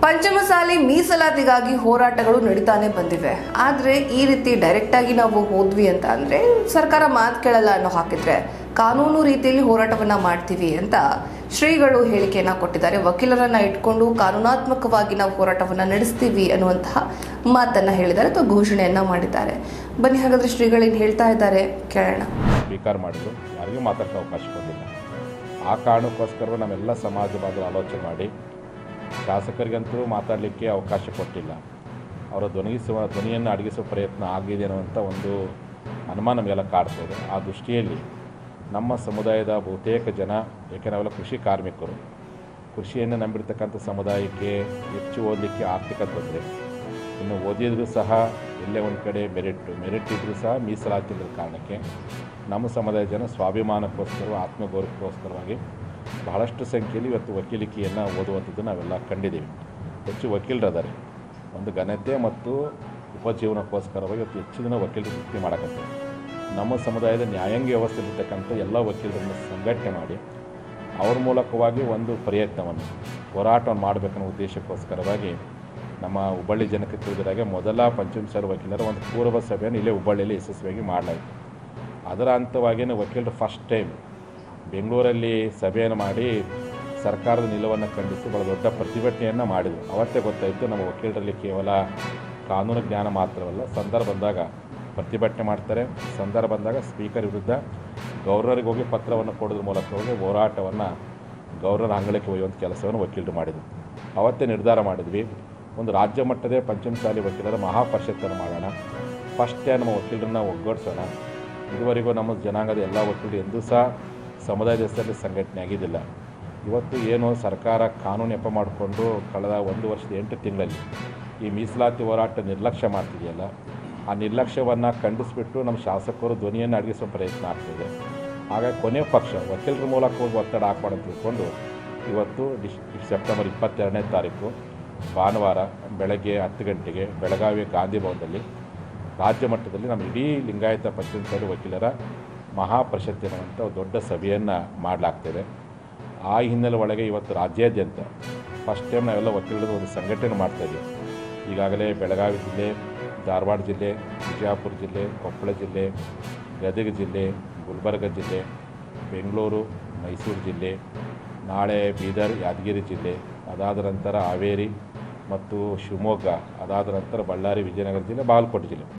ಪಂಚಮಸಾಲಿ ಮೀಸಲಾತಿಗಾಗಿ ಹೋರಾಟಗಳು ನಡೀತಾನೆ ಬಂದಿವೆ ಆದರೆ ಈ ರೀತಿ ಡೈರೆಕ್ಟ್ ಆಗಿ ನಾವು ಹೋದ್ವಿ ಅಂತ ಅಂದ್ರೆ ಸರ್ಕಾರ ಮಾತು ಕೇಳಲ್ಲ ಅನ್ನೋ ಹಾಕಿದ್ರೆ ಕಾನೂನು ರೀತಿಯಲ್ಲಿ ಹೋರಾಟವನ್ನ ಮಾಡ್ತೀವಿ ಅಂತ ಶ್ರೀಗಳು ಹೇಳಿಕೆಯನ್ನ ಕೊಟ್ಟಿದ್ದಾರೆ ವಕೀಲರನ್ನ ಇಟ್ಕೊಂಡು ಕಾನೂನಾತ್ಮಕವಾಗಿ ನಾವು ಹೋರಾಟವನ್ನ ನಡೆಸ್ತೀವಿ ಅನ್ನುವಂತಹ ಮಾತನ್ನ ಹೇಳಿದ್ದಾರೆ ಅಥವಾ ಘೋಷಣೆಯನ್ನ ಮಾಡಿದ್ದಾರೆ ಬನ್ನಿ ಹಾಗಾದ್ರೆ ಶ್ರೀಗಳೇನು ಹೇಳ್ತಾ ಇದ್ದಾರೆ ಕೇಳೋಣ ಸ್ವೀಕಾರ ಮಾಡಿದ್ರು ಯಾರಿಗೂ ಮಾತಾಡೋಕ್ಕೆ ಅವಕಾಶ ಕೊಡಲಿಲ್ಲ ಆ ಕಾರಣಕ್ಕೋಸ್ಕರ ನಾವೆಲ್ಲ ಸಮಾಜ ಬಾಂಧವರು ಆಲೋಚನೆ ಮಾಡಿ ಶಾಸಕರಿಗಂತೂ ಮಾತಾಡಲಿಕ್ಕೆ ಅವಕಾಶ ಕೊಟ್ಟಿಲ್ಲ ಅವರ ಧ್ವನಿಸುವ ಧ್ವನಿಯನ್ನು ಅಡಗಿಸುವ ಪ್ರಯತ್ನ ಆಗಿದೆ ಅನ್ನುವಂಥ ಒಂದು ಅನುಮಾನ ನಮಗೆಲ್ಲ ಕಾಡ್ತಾ ಇದೆ ಆ ದೃಷ್ಟಿಯಲ್ಲಿ ನಮ್ಮ ಸಮುದಾಯದ ಬಹುತೇಕ ಜನ ಏಕೆ ನಾವೆಲ್ಲ ಕೃಷಿ ಕಾರ್ಮಿಕರು ಕೃಷಿಯನ್ನು ನಂಬಿರ್ತಕ್ಕಂಥ ಸಮುದಾಯಕ್ಕೆ ಹೆಚ್ಚು ಓದಲಿಕ್ಕೆ ಆರ್ಥಿಕ ತೊಂದರೆ ಇನ್ನು ಓದಿದ್ರು ಸಹ ಎಲ್ಲೇ ಒಂದು ಕಡೆ ಮೆರಿಟ್ ಮೆರಿಟ್ ಇದ್ದರೂ ಸಹ ಮೀಸಲಾತಿಲ್ಲದ ಕಾರಣಕ್ಕೆ ನಮ್ಮ ಸಮುದಾಯ ಜನ ಸ್ವಾಭಿಮಾನಕ್ಕೋಸ್ಕರ ಆತ್ಮಗೌರವಕ್ಕೋಸ್ಕರವಾಗಿ ಬಹಳಷ್ಟು ಸಂಖ್ಯೆಯಲ್ಲಿ ಇವತ್ತು ವಕೀಲಿಕೆಯನ್ನು ಓದುವಂಥದ್ದು ನಾವೆಲ್ಲ ಕಂಡಿದ್ದೀವಿ ಹೆಚ್ಚು ವಕೀಲರದಾರೆ ಒಂದು ಘನತೆ ಮತ್ತು ಉಪಜೀವನಕ್ಕೋಸ್ಕರವಾಗಿ ಇವತ್ತು ಹೆಚ್ಚು ಜನ ವಕೀಲರು ವೃತ್ತಿ ಮಾಡಕತ್ತಾರೆ ನಮ್ಮ ಸಮುದಾಯದ ನ್ಯಾಯಾಂಗ ವ್ಯವಸ್ಥೆಯಲ್ಲಿರ್ತಕ್ಕಂಥ ಎಲ್ಲ ವಕೀಲರನ್ನು ಸಂಘಟನೆ ಮಾಡಿ ಅವ್ರ ಮೂಲಕವಾಗಿ ಒಂದು ಪ್ರಯತ್ನವನ್ನು ಹೋರಾಟವನ್ನು ಮಾಡಬೇಕನ್ನೋ ಉದ್ದೇಶಕ್ಕೋಸ್ಕರವಾಗಿ ನಮ್ಮ ಹುಬ್ಬಳ್ಳಿ ಜನಕ್ಕೆ ತಿಳಿದಿರಾಗೆ ಮೊದಲ ಪಂಚಮಸಾಲಿ ವಕೀಲರ ಒಂದು ಪೂರ್ವ ಸಭೆಯನ್ನು ಇಲ್ಲೇ ಹುಬ್ಬಳ್ಳಿಯಲ್ಲಿ ಯಶಸ್ವಿಯಾಗಿ ಮಾಡಲಾಯಿತು ಅದರ ಹಂತವಾಗಿಯೇ ವಕೀಲರು ಫಸ್ಟ್ ಟೈಮ್ ಬೆಂಗಳೂರಲ್ಲಿ ಸಭೆಯನ್ನು ಮಾಡಿ ಸರ್ಕಾರದ ನಿಲುವನ್ನು ಖಂಡಿಸಿ ಭಾಳ ದೊಡ್ಡ ಪ್ರತಿಭಟನೆಯನ್ನು ಮಾಡಿದರು ಅವತ್ತೇ ಗೊತ್ತಾಯಿತು ನಮ್ಮ ವಕೀಲರಲ್ಲಿ ಕೇವಲ ಕಾನೂನು ಜ್ಞಾನ ಮಾತ್ರವಲ್ಲ ಸಂದರ್ಭ ಬಂದಾಗ ಪ್ರತಿಭಟನೆ ಮಾಡ್ತಾರೆ ಸಂದರ್ಭ ಬಂದಾಗ ಸ್ಪೀಕರ್ ವಿರುದ್ಧ ಗೌರ್ನರಿಗೆ ಹೋಗಿ ಪತ್ರವನ್ನು ಕೊಡೋದ್ರ ಮೂಲಕವಾಗಿ ಹೋರಾಟವನ್ನು ಗೌರ್ನರ್ ಅಂಗಳಕ್ಕೆ ಒಯ್ಯುವಂಥ ಕೆಲಸವನ್ನು ವಕೀಲರು ಮಾಡಿದರು ಅವತ್ತೇ ನಿರ್ಧಾರ ಮಾಡಿದ್ವಿ ಒಂದು ರಾಜ್ಯ ಮಟ್ಟದ ಪಂಚಮಸಾಲಿ ವಕೀಲರ ಮಹಾಪರಿಷತ್ತನ್ನು ಮಾಡೋಣ ಫಸ್ಟೇ ನಮ್ಮ ವಕೀಲರನ್ನ ಒಗ್ಗೂಡಿಸೋಣ ಇದುವರೆಗೂ ನಮ್ಮ ಜನಾಂಗದ ಎಲ್ಲ ವಕೀಲರು ಎಂದೂ ಸಹ ಸಮುದಾಯದ ಹೆಸರಲ್ಲಿ ಸಂಘಟನೆ ಆಗಿದ್ದಿಲ್ಲ ಇವತ್ತು ಏನು ಸರ್ಕಾರ ಕಾನೂನು ನೆಪ ಮಾಡಿಕೊಂಡು ಕಳೆದ ಒಂದು ವರ್ಷದ ಎಂಟು ತಿಂಗಳಲ್ಲಿ ಈ ಮೀಸಲಾತಿ ಹೋರಾಟ ನಿರ್ಲಕ್ಷ್ಯ ಮಾಡ್ತಿದೆಯಲ್ಲ ಆ ನಿರ್ಲಕ್ಷ್ಯವನ್ನು ಖಂಡಿಸಿಬಿಟ್ಟು ನಮ್ಮ ಶಾಸಕರು ಧ್ವನಿಯನ್ನು ಅಡಗಿಸೋ ಪ್ರಯತ್ನ ಆಗ್ತಿದೆ ಹಾಗಾಗಿ ಕೊನೆ ಪಕ್ಷ ವಕೀಲರ ಮೂಲಕ ಹೋಗಿ ಒತ್ತಡ ಹಾಕ್ಬಾರ್ದು ಅಂತ ತಿಳ್ಕೊಂಡು ಇವತ್ತು ಡಿಸ್ ಸೆಪ್ಟೆಂಬರ್ ಇಪ್ಪತ್ತೆರಡನೇ ತಾರೀಕು ಭಾನುವಾರ ಬೆಳಗ್ಗೆ ಹತ್ತು ಗಂಟೆಗೆ ಬೆಳಗಾವಿ ಗಾಂಧಿ ಭವನದಲ್ಲಿ ರಾಜ್ಯ ಮಟ್ಟದಲ್ಲಿ ನಮ್ಮ ಇಡೀ ಲಿಂಗಾಯತ ಪಂಚಮಸಾಲಿ ವಕೀಲರ ಮಹಾಪರಿಷತ್ ಎನ್ನುವಂಥ ಒಂದು ದೊಡ್ಡ ಸಭೆಯನ್ನು ಮಾಡಲಾಗ್ತದೆ ಆ ಹಿನ್ನೆಲೆ ಒಳಗೆ ಇವತ್ತು ರಾಜ್ಯಾದ್ಯಂತ ಫಸ್ಟ್ ಟೈಮ್ ನಾವೆಲ್ಲ ವಕೀಲರು ಒಂದು ಸಂಘಟನೆ ಮಾಡ್ತಾಯಿದ್ದೀವಿ ಈಗಾಗಲೇ ಬೆಳಗಾವಿ ಜಿಲ್ಲೆ ಧಾರವಾಡ ಜಿಲ್ಲೆ ಬಿಜಾಪುರ ಜಿಲ್ಲೆ ಕೊಪ್ಪಳ ಜಿಲ್ಲೆ ಗದಗ ಜಿಲ್ಲೆ ಗುಲ್ಬರ್ಗ ಜಿಲ್ಲೆ ಬೆಂಗಳೂರು ಮೈಸೂರು ಜಿಲ್ಲೆ ನಾಳೆ ಬೀದರ್ ಯಾದಗಿರಿ ಜಿಲ್ಲೆ ಅದಾದ ನಂತರ ಹಾವೇರಿ ಮತ್ತು ಶಿವಮೊಗ್ಗ ಅದಾದ ನಂತರ ಬಳ್ಳಾರಿ ವಿಜಯನಗರ ಜಿಲ್ಲೆ ಬಾಗಲಕೋಟೆ ಜಿಲ್ಲೆ